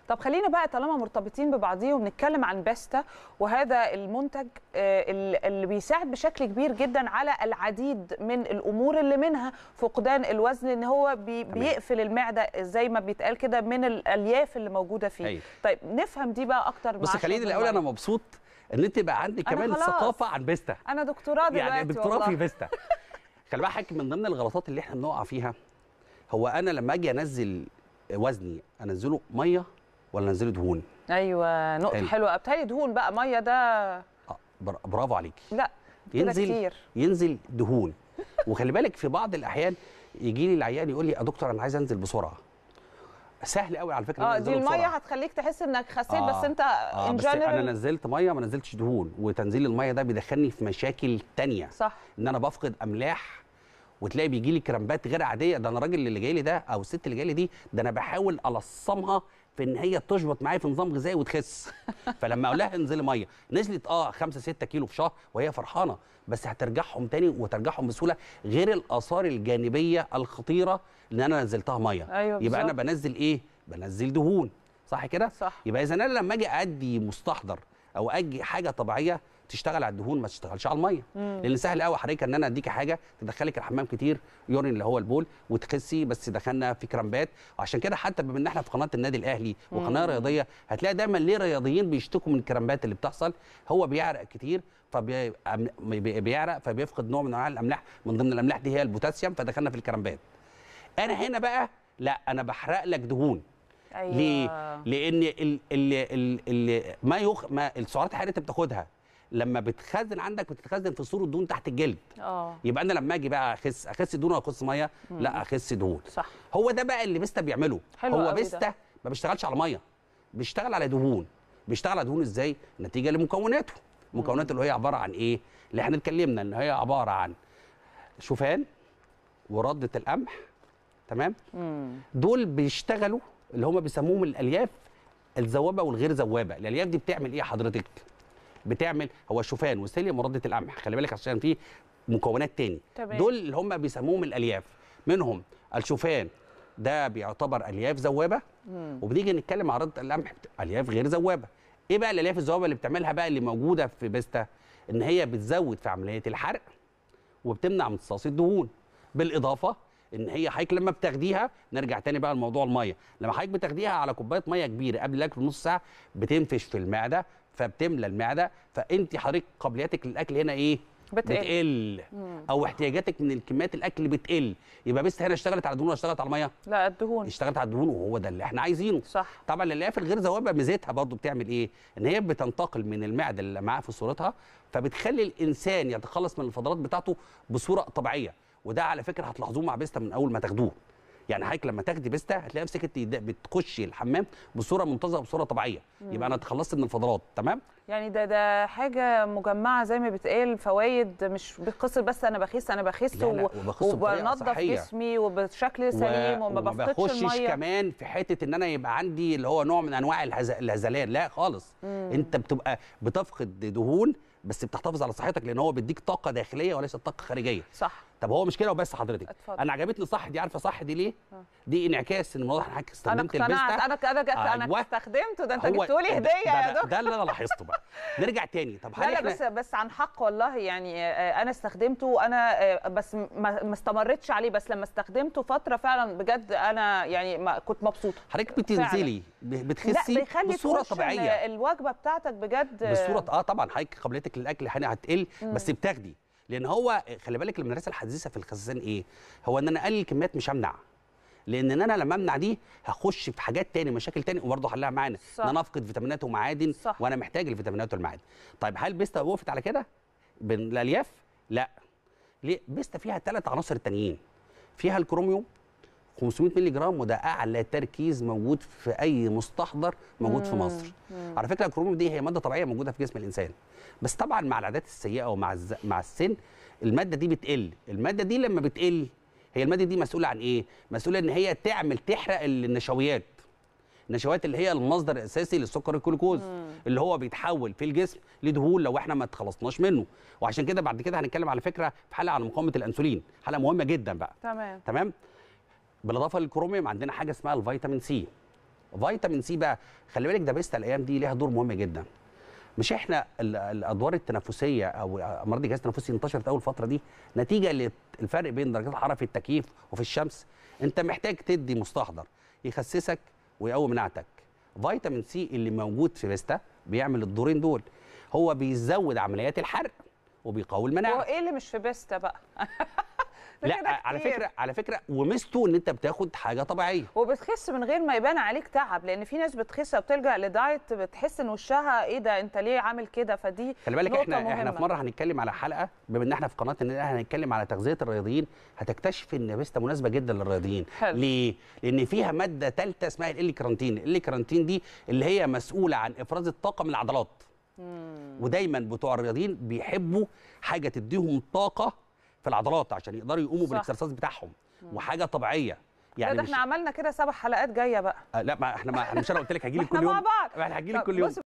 طب خلينا بقى طالما مرتبطين ببعضيهم نتكلم عن بيستا وهذا المنتج آه، ال- اللي بيساعد بشكل كبير جدا على العديد من الامور اللي منها فقدان الوزن ان هو بي تمام. بيقفل المعده زي ما بيتقال كده من الالياف اللي موجوده فيه أيوة. طيب نفهم دي بقى اكتر بس مع خليني شرب الاول انا المية. مبسوط ان انت بقى عندك أنا كمان خلاص. ثقافه عن بيستا انا دكتوراه دلوقتي يعني دكتوراه والله. في فيستا خلي بالك حضرتك من ضمن الغلطات اللي احنا بنقع فيها هو انا لما اجي انزل وزني انزله ميه ولا انزله دهون ايوه نقطه حلو. حلوه ابتدي دهون بقى ميه ده آه، بر- برافو عليكي لا كده ينزل كتير ينزل دهون وخلي بالك في بعض الاحيان يجي لي العيان يقول لي يا دكتور انا عايز انزل بسرعه سهل قوي على فكره إن اه أنا دي أنزله الميه بسرعة. هتخليك تحس انك خسيت آه، بس انت اه ان بس انا جنرال نزلت ميه ما نزلتش دهون وتنزيل الميه ده بيدخلني في مشاكل تانية صح ان انا بفقد املاح وتلاقي بيجي لي كرامبات غير عاديه ده انا الراجل اللي جاي لي ده او الست اللي جاي لي دي ده انا بحاول الصمها في ان هي تشبط معايا في نظام غذائي وتخس فلما اقول لها انزلي ميه نزلت اه 5 6 كيلو في شهر وهي فرحانه بس هترجعهم تاني وترجعهم بسهوله غير الاثار الجانبيه الخطيره ان انا نزلتها ميه أيوة يبقى انا بالظبط. بنزل ايه بنزل دهون صح كده صح. يبقى اذا انا لما اجي ادي مستحضر او اجي حاجه طبيعيه تشتغل على الدهون ما تشتغلش على الميه لان سهل قوي حضرتك ان انا اديكي حاجه تدخلك الحمام كتير يورين اللي هو البول وتخسي بس دخلنا في كرامبات وعشان كده حتى بما ان احنا في قناه النادي الاهلي وقناه رياضيه هتلاقي دايما ليه رياضيين بيشتكوا من الكرامبات اللي بتحصل هو بيعرق كتير فبيعرق فبيفقد نوع من انواع الاملاح من ضمن الاملاح دي هي البوتاسيوم فدخلنا في الكرامبات انا هنا بقى لا انا بحرق لك دهون ايوه ليه؟ لان ال ال ال ال ما يخ ما السعرات الحراريه اللي انت بتاخدها لما بتخزن عندك بتتخزن في صوره دهون تحت الجلد اه يبقى انا لما اجي بقى اخس اخس دهون ولا اخس ميه لا اخس دهون صح هو ده بقى اللي بيستا بيعمله حلو هو قوي ده. بيستا ما بيشتغلش على ميه بيشتغل على دهون بيشتغل على دهون ازاي نتيجه لمكوناته مكوناته اللي هي عباره عن ايه اللي احنا اتكلمنا ان هي عباره عن شوفان ورده القمح تمام امم دول بيشتغلوا اللي هم بيسموهم الالياف الذوابه والغير ذوابه الالياف دي بتعمل ايه حضرتك بتعمل هو شوفان وسيليوم ورده القمح خلي بالك عشان في مكونات تاني تمام. دول اللي هم بيسموهم الالياف منهم الشوفان ده بيعتبر الياف ذوابه وبنيجي نتكلم عن رده القمح بت- الياف غير ذوابه ايه بقى الالياف الذوابه اللي بتعملها بقى اللي موجوده في بيستا ان هي بتزود في عمليه الحرق وبتمنع امتصاص الدهون بالاضافه ان هي حضرتك لما بتاخديها نرجع تاني بقى لموضوع الميه لما حضرتك بتاخديها على كوبايه ميه كبيره قبل الاكل بنص ساعه بتنفش في المعده فبتملى المعده فانت حضرتك قابليتك للاكل هنا ايه بتقل. بتقل او احتياجاتك من الكميات الاكل بتقل يبقى بس هنا اشتغلت على الدهون ولا اشتغلت على الميه لا الدهون اشتغلت على الدهون وهو ده اللي احنا عايزينه صح طبعا الالياف الغير ذوابه ميزتها برضو بتعمل ايه ان هي بتنتقل من المعده اللي معاها في صورتها فبتخلي الانسان يتخلص من الفضلات بتاعته بصوره طبيعيه وده على فكره هتلاحظوه مع بيستا من اول ما تاخدوه يعني حضرتك لما تاخدي بيستا هتلاقي نفسك انت د- بتخشي الحمام بصوره منتظمه بصوره طبيعيه يبقى انا اتخلصت من الفضلات تمام يعني ده ده حاجه مجمعه زي ما بتقال فوائد مش بقصه بس انا بخس انا بخس لا، لا، و- وبخس بطريقة وبنظف صحية. جسمي وبشكل سليم وما بفقدش بخشش الميه كمان في حته ان انا يبقى عندي اللي هو نوع من انواع الهز... الهزلان لا خالص مم. انت بتبقى بتفقد دهون بس بتحتفظ على صحتك لان هو بيديك طاقه داخليه وليس طاقه خارجيه صح طب هو مش كده وبس حضرتك اتفضل. انا عجبتني صح دي عارفه صح دي ليه دي انعكاس ان واضح انك انا استخدمت اقتنعت البيستا انا انا انا أيوة. استخدمته ده انت هو جبتولي ده- هديه ده- يا ده- دكتور ده اللي انا لاحظته بقى نرجع تاني طب هل لا لا احنا بس بس عن حق والله يعني آه، انا استخدمته انا آه، بس ما ما استمرتش عليه بس لما استخدمته فتره فعلا بجد انا يعني ما كنت مبسوطه حضرتك بتنزلي ب- لا بتخسي بيخلي بصوره تخش ال- طبيعيه الوجبه بتاعتك بجد بصوره اه طبعا حضرتك قابليتك للاكل هنا هتقل بس بتاخدي لان هو خلي بالك المدرسه الحديثه في الخزان ايه هو ان انا اقلل كميات مش همنع لان ان انا لما امنع دي هخش في حاجات تاني مشاكل تاني وبرضه حلها معانا صح. ان انا افقد فيتامينات ومعادن صح. وانا محتاج الفيتامينات والمعادن طيب هل بيستا وقفت على كده بالالياف لا ليه بيستا فيها ثلاث عناصر التانيين فيها الكروميوم 500 مللي جرام وده اعلى تركيز موجود في اي مستحضر موجود في مصر على فكره الكروميوم دي هي ماده طبيعيه موجوده في جسم الانسان بس طبعا مع العادات السيئه ومع الز... مع السن الماده دي بتقل الماده دي لما بتقل هي الماده دي مسؤوله عن ايه مسؤوله ان هي تعمل تحرق النشويات النشويات اللي هي المصدر الاساسي للسكر الجلوكوز اللي هو بيتحول في الجسم لدهون لو احنا ما تخلصناش منه وعشان كده بعد كده هنتكلم على فكره في حلقه عن مقاومه الانسولين حلقه مهمه جدا بقى تمام تمام بالاضافه للكروميوم عندنا حاجه اسمها الفيتامين سي فيتامين سي بقى خلي بالك ده بيستا الايام دي ليها دور مهم جدا مش احنا ال- الادوار التنفسيه او امراض الجهاز التنفسي انتشرت اول فتره دي نتيجه للفرق بين درجات الحراره في التكييف وفي الشمس انت محتاج تدي مستحضر يخسسك ويقوي مناعتك فيتامين سي اللي موجود في فيستا بيعمل الدورين دول هو بيزود عمليات الحرق وبيقوي هو المناعه ايه اللي مش في بيستا بقى ده لا كده على كتير. فكره على فكره وميزته ان انت بتاخد حاجه طبيعيه وبتخس من غير ما يبان عليك تعب لان في ناس بتخس وبتلجا لدايت بتحس ان وشها ايه ده انت ليه عامل كده فدي خلي بالك نقطة احنا احنا مهمة. في مره هنتكلم على حلقه بما ان احنا في قناه ان احنا هنتكلم على تغذيه الرياضيين هتكتشف ان فيستا مناسبه جدا للرياضيين حلو. ليه لان فيها ماده ثالثه اسمها الاليكرانتين الاليكرانتين دي اللي هي مسؤوله عن افراز الطاقه من العضلات ودايما بتوع الرياضيين بيحبوا حاجه تديهم طاقه في العضلات عشان يقدروا يقوموا صح. بالاكسرسايز بتاعهم وحاجه طبيعيه يعني يعني ده مش احنا عملنا كده سبع حلقات جايه بقى آه، لا ما احنا ما احنا مش انا قلت لك هجي لك احنا كل يوم مع بعض احنا هجي لك طب كل يوم بص